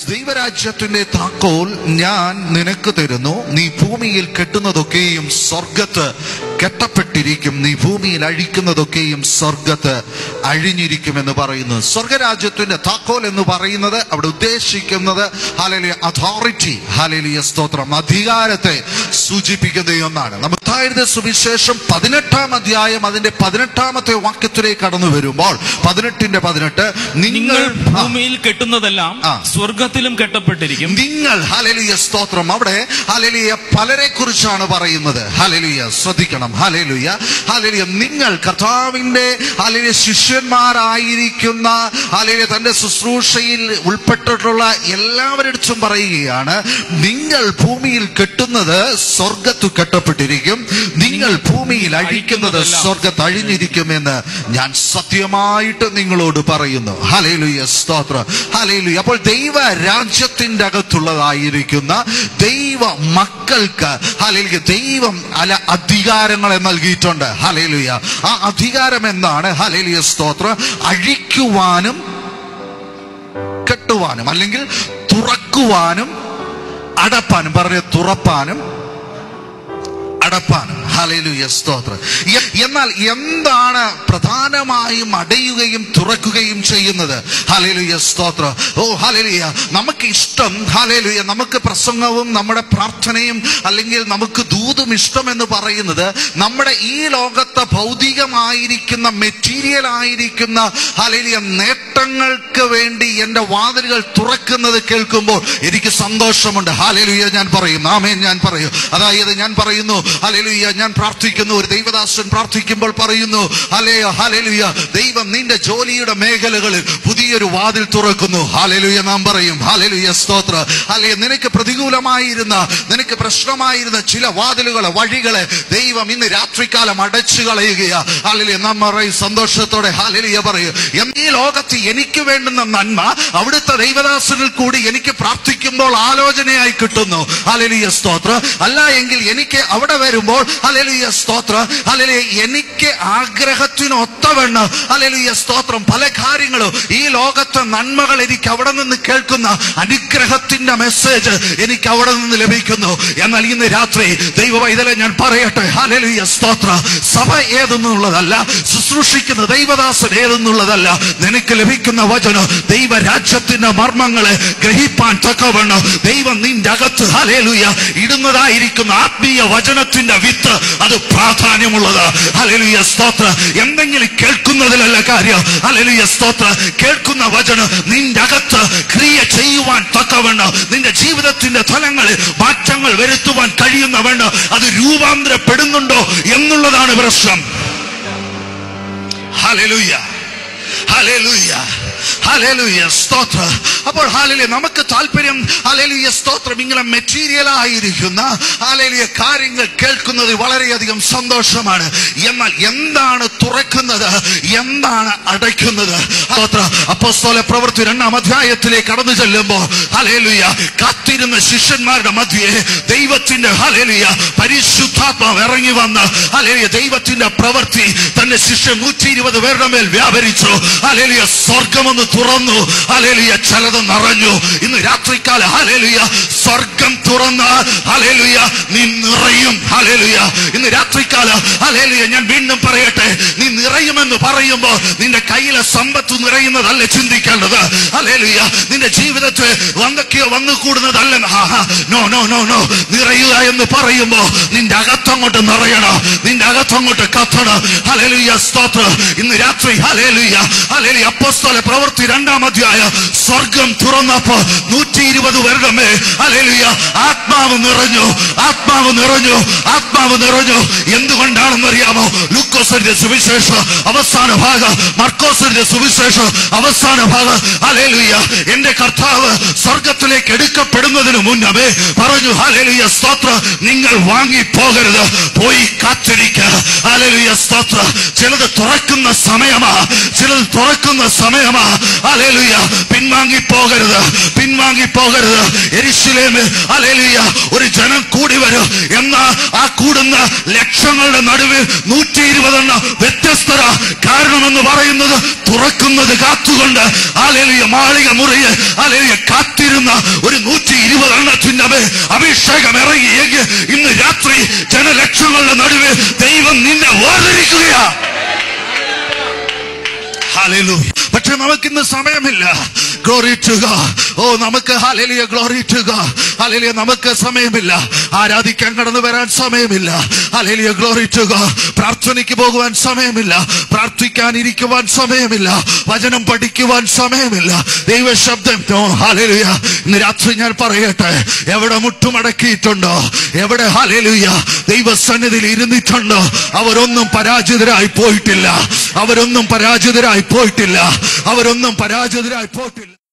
ദൈവരാജ്യത്തിന്റെ താക്കോൽ ഞാൻ നിനക്ക് തരുന്നു നീ ഭൂമിയിൽ കെട്ടുന്നതൊക്കെയും സ്വർഗത്ത് കെട്ടപ്പെട്ടിരിക്കും നീ ഭൂമിയിൽ അഴിക്കുന്നതൊക്കെയും സ്വർഗത്ത് അഴിഞ്ഞിരിക്കുമെന്ന് പറയുന്നു സ്വർഗരാജ്യത്തിന്റെ താക്കോൽ എന്ന് പറയുന്നത് അവിടെ ഉദ്ദേശിക്കുന്നത് ഹാലലിയ അതോറിറ്റി ഹാലലിയ സ്തോത്രം അധികാരത്തെ സൂചിപ്പിക്കുന്ന ഒന്നാണ് നമുക്ക് സുവിശേഷം പതിനെട്ടാം അധ്യായം അതിന്റെ പതിനെട്ടാമത്തെ വാക്യത്തിലേക്ക് കടന്നു വരുമ്പോൾ പതിനെട്ടിന്റെ പതിനെട്ട് നിങ്ങൾ നിങ്ങൾ ആ, ഭൂമിയിൽ കെട്ടുന്നതെല്ലാം ആ. സ്വർഗത്തിലും കെട്ടപ്പെട്ടിരിക്കും നിങ്ങൾ ഹലലിയ സ്തോത്രം അവിടെ ഹലലിയ പലരെ കുറിച്ചാണ് പറയുന്നത് ഹലലിയ ശ്രദ്ധിക്കണം ഹലലിയ ഹലലിയ നിങ്ങൾ കർത്താവിന്റെ ഹലലിയ ശിഷ്യന്മാരായിരിക്കുന്ന ഹലലിയ തന്റെ ശുശ്രൂഷയിൽ ഉൾപ്പെട്ടിട്ടുള്ള എല്ലാവരിടത്തും പറയുകയാണ് നിങ്ങൾ ഭൂമിയിൽ കെട്ടുന്നത് സ്വർഗത്ത് കെട്ടപ്പെട്ടിരിക്കും നിങ്ങൾ ഭൂമിയിൽ അഴിക്കുന്നത് സ്വർഗത്ത് അഴിഞ്ഞിരിക്കുമെന്ന് ഞാൻ സത്യമായിട്ട് നിങ്ങളോട് പറയുന്നു ഹലേലുയ സ്തോത്ര ഹലേലുയ അപ്പോൾ ദൈവ രാജ്യത്തിന്റെ അകത്തുള്ളതായിരിക്കുന്ന ദൈവ മക്കൾക്ക് ഹലേലുയ ദൈവം അല അധികാരങ്ങളെ നൽകിയിട്ടുണ്ട് ഹലേലുയ ആ അധികാരം എന്താണ് ഹലേലുയ സ്തോത്ര അഴിക്കുവാനും കെട്ടുവാനും അല്ലെങ്കിൽ തുറക്കുവാനും അടപ്പാനും പറഞ്ഞ തുറപ്പാനും അടപ്പാനും ഹലേലുയ സ്തോത്രം എ- എന്നാൽ എന്താണ് പ്രധാനമായും അടയുകയും തുറക്കുകയും ചെയ്യുന്നത് ഹലേലുയ സ്തോത്രം ഓ ഹലേലുയ നമുക്ക് ഇഷ്ടം ഹലേലുയ നമുക്ക് പ്രസംഗവും നമ്മുടെ പ്രാർത്ഥനയും അല്ലെങ്കിൽ നമുക്ക് ദൂതും ഇഷ്ടം എന്ന് പറയുന്നത് നമ്മുടെ ഈ ലോകത്തെ ഭൗതികമായിരിക്കുന്ന മെറ്റീരിയൽ ആയിരിക്കുന്ന ഹലേലിയ നേട്ടങ്ങൾക്ക് വേണ്ടി എൻ്റെ വാതിലുകൾ തുറക്കുന്നത് കേൾക്കുമ്പോൾ എനിക്ക് സന്തോഷമുണ്ട് ഹാലേലുയ ഞാൻ പറയും ആമേൻ ഞാൻ പറയും അതായത് ഞാൻ പറയുന്നു ഹലേലുയ ഞാൻ പ്രാർത്ഥിക്കുന്നു ഒരു ദൈവദാസൻ പ്രാർത്ഥിക്കുമ്പോൾ പറയുന്നു ഹലേയ ഹലേലുയ ദൈവം നിന്റെ ജോലിയുടെ മേഖലകളിൽ പുതിയൊരു വാതിൽ തുറക്കുന്നു ഹാലേലുയ നാം പറയും ഹാലേലുയ സ്തോത്ര ഹലേ നിനക്ക് പ്രതികൂലമായിരുന്ന നിനക്ക് പ്രശ്നമായിരുന്ന ചില വാതിലുകളെ വഴികളെ ദൈവം ഇന്ന് രാത്രികാലം അടച്ചു കളയുകയാ ഹാലേലുയ നാം പറയും സന്തോഷത്തോടെ ഹാലേലുയ പറയും എന്ന് ഈ ലോകത്ത് എനിക്ക് വേണ്ടുന്ന നന്മ അവിടുത്തെ ദൈവദാസനിൽ കൂടി എനിക്ക് പ്രാർത്ഥിക്കുമ്പോൾ ആലോചനയായി കിട്ടുന്നു ഹാലേലുയ സ്തോത്ര അല്ല എങ്കിൽ എനിക്ക് അവിടെ വരുമ്പോൾ ഹല്ലേലൂയ സ്തോത്രം ഹല്ലേലൂയ എനിക്ക് ആഗ്രഹത്തിനൊത്തവണ്ണം ഹല്ലേലൂയ സ്തോത്രം പല കാര്യങ്ങളും ഈ ലോകത്തെ നന്മകൾ എനിക്ക് അവിടെ നിന്ന് കേൾക്കുന്ന അനുഗ്രഹത്തിന്റെ മെസ്സേജ് എനിക്ക് അവിടെ നിന്ന് ലഭിക്കുന്നു എന്നാൽ ഇന്ന് രാത്രി ദൈവ വൈതലെ ഞാൻ പറയട്ടെ ഹല്ലേലൂയ സ്തോത്ര സഭ ഏതെന്നുള്ളതല്ല ശുശ്രൂഷിക്കുന്ന ദൈവദാസൻ ഏതെന്നുള്ളതല്ല നിനക്ക് ലഭിക്കുന്ന വചനം ദൈവരാജ്യത്തിന്റെ മർമ്മങ്ങളെ ഗ്രഹിപ്പാൻ തക്കവണ്ണം ദൈവം നിന്റെ അകത്ത് ഹലേലുയ ഇടുന്നതായിരിക്കുന്ന ആത്മീയ വചനത്തിന്റെ വിത്ത് അത് പ്രാധാന്യമുള്ളത് ഹലേലുയ സ്തോത്ര എന്തെങ്കിലും കേൾക്കുന്നതിലല്ല കാര്യം ഹലേലുയ സ്തോത്ര കേൾക്കുന്ന വചനം നിന്റെ അകത്ത് ക്രിയ ചെയ്യുവാൻ തക്കവണ്ണം നിന്റെ ജീവിതത്തിന്റെ ഫലങ്ങളിൽ മാറ്റങ്ങൾ വരുത്തുവാൻ കഴിയുന്നവണ്ണം അത് രൂപാന്തരപ്പെടുന്നുണ്ടോ എന്നുള്ളതാണ് പ്രശ്നം ഹല്ലേലൂയ ഹല്ലേലൂയ ഹല്ലേലൂയ സ്തോത്ര അപ്പോൾ ഹാലലിയ നമുക്ക് താല്പര്യം ഹല്ലേലൂയ സ്തോത്രം ഇങ്ങനെ മെറ്റീരിയൽ ആയിരിക്കുന്ന ഹല്ലേലൂയ കാര്യങ്ങൾ കേൾക്കുന്നത് വളരെയധികം സന്തോഷമാണ് എന്നാൽ എന്താണ് തുറക്കുന്നത് എന്താണ് അടയ്ക്കുന്നത് സ്തോത്ര അപ്പോസ്തല പ്രവൃത്തി രണ്ടാം അധ്യായത്തിലേക്ക് കടന്നു ചെല്ലുമ്പോൾ ഹല്ലേലൂയ കാത്തിരുന്ന ശിഷ്യന്മാരുടെ മധ്യേ ദൈവത്തിന്റെ ഹല്ലേലൂയ പരിശുദ്ധാത്മാവ് ഇറങ്ങി വന്ന് ഹല്ലേലൂയ ദൈവത്തിന്റെ പ്രവൃത്തി തന്റെ ശിഷ്യൻ നൂറ്റി ഇരുപത് പേരുടെ മേൽ വ്യാപരിച്ചു ഹല്ലേലൂയ സ്വർഗമൊന്ന് തുറന്നു ഹല്ലേലൂയ ചിലത് നിറഞ്ഞു ഇന്ന് രാത്രികാല ഹല്ലേലൂയ സ്വർഗം തുറന്ന് ഹല്ലേലൂയ നീ നിറയും ഹല്ലേലൂയ ഇന്ന് രാത്രികാല ഹല്ലേലൂയ ഞാൻ വീണ്ടും പറയട്ടെ നീ നിറയുമെന്ന് പറയുമ്പോൾ നിന്റെ കയ്യിലെ സമ്പത്ത് നിറയുന്നതല്ല ചിന്തിക്കേണ്ടത് ഹല്ലേലൂയ നിന്റെ ജീവിതത്തിൽ എന്തൊക്കെയോ വന്നു കൂടുന്നതല്ല നോ നോ നോ നോ നിറയുക എന്ന് പറയുമ്പോ നിന്റെ അകത്തങ്ങോട്ട് നിറയണം നിന്റെ അകത്തങ്ങോട്ട് കത്തണം ഹല്ലേലൂയ സ്തോത്രം ഇന്ന് രാത്രി ഹല്ലേലൂയ ഹല്ലേലൂയ അപ്പോസ്തല പ്രവൃത്തി രണ്ടാം അധ്യായ സ്വർഗം തുറന്നപ്പോ നൂറ്റി ഇരുപത് പേരുടെ മേൽ ഹല്ലേലൂയ ആത്മാവ് നിറഞ്ഞു ആത്മാവ് നിറഞ്ഞു ആത്മാവ് നിറഞ്ഞു എന്തുകൊണ്ടാണെന്ന് അറിയാമോ ലൂക്കോസിന്റെ സുവിശേഷം അവസാന ഭാഗം മർക്കോസിന്റെ സുവിശേഷം അവസാന ഭാഗം ഹല്ലേലൂയ എന്റെ കർത്താവ് സ്വർഗത്തിലേക്ക് എടുക്കപ്പെടുന്നതിന് മുന്നമേ പറഞ്ഞു ഹല്ലേലൂയ സ്തോത്ര നിങ്ങൾ വാങ്ങി പോകരുത് പോയി കാത്തിരിക്കുക ഹല്ലേലൂയ സ്തോത്ര ചിലത് തുറക്കുന്ന സമയമാ ചിലത് തുറക്കുന്ന സമയമാ ഹല്ലേലൂയ പിൻവാങ്ങി പോകരുത് പിൻവാങ്ങി പോകരുത് എരിശിലേമ് ഹല്ലേലൂയ ഒരു ജനം കൂടി വരും എന്നാൽ ആ കൂടുന്ന ലക്ഷങ്ങളുടെ നടുവിൽ നൂറ്റി ഇരുപതെണ്ണ വ്യത്യസ്തര കാരണമെന്ന് പറയുന്നത് തുറക്കുന്നത് കാത്തുകൊണ്ട് ആലേലിയ മാളിക മുറിയെ ആലേലിയ കാത്തിരുന്ന ഒരു നൂറ്റി ഇരുപതെണ്ണത്തിന്റെ മേൽ അഭിഷേകം ഇറങ്ങിയെങ്കിൽ ഇന്ന് രാത്രി ജനലക്ഷങ്ങളുടെ നടുവിൽ ദൈവം നിന്നെ വേർതിരിക്കുകയാ Hallelujah. പക്ഷെ നമുക്കിന്ന് സമയമില്ല ഗ്ലോറി ടു ഓ നമുക്ക് ഹാലേലിയ ഗ്ലോറി ടു ഹാലേലിയ നമുക്ക് സമയമില്ല ആരാധിക്കാൻ കടന്നു വരാൻ സമയമില്ല ഹാലേലിയ ഗ്ലോറി ടു പ്രാർത്ഥനയ്ക്ക് പോകുവാൻ സമയമില്ല പ്രാർത്ഥിക്കാൻ ഇരിക്കുവാൻ സമയമില്ല വചനം പഠിക്കുവാൻ സമയമില്ല ദൈവശബ്ദം ഓ ഹാലേലിയ ഇന്ന് രാത്രി ഞാൻ പറയട്ടെ എവിടെ മുട്ടുമടക്കിയിട്ടുണ്ടോ എവിടെ ഹാലേലുയ ദൈവസന്നിധിയിൽ ഇരുന്നിട്ടുണ്ടോ അവരൊന്നും പരാജിതരായി പോയിട്ടില്ല അവരൊന്നും പരാജിതരായി പോയിട്ടില്ല അവരൊന്നും പരാജിതരായി പോയിട്ടില്ല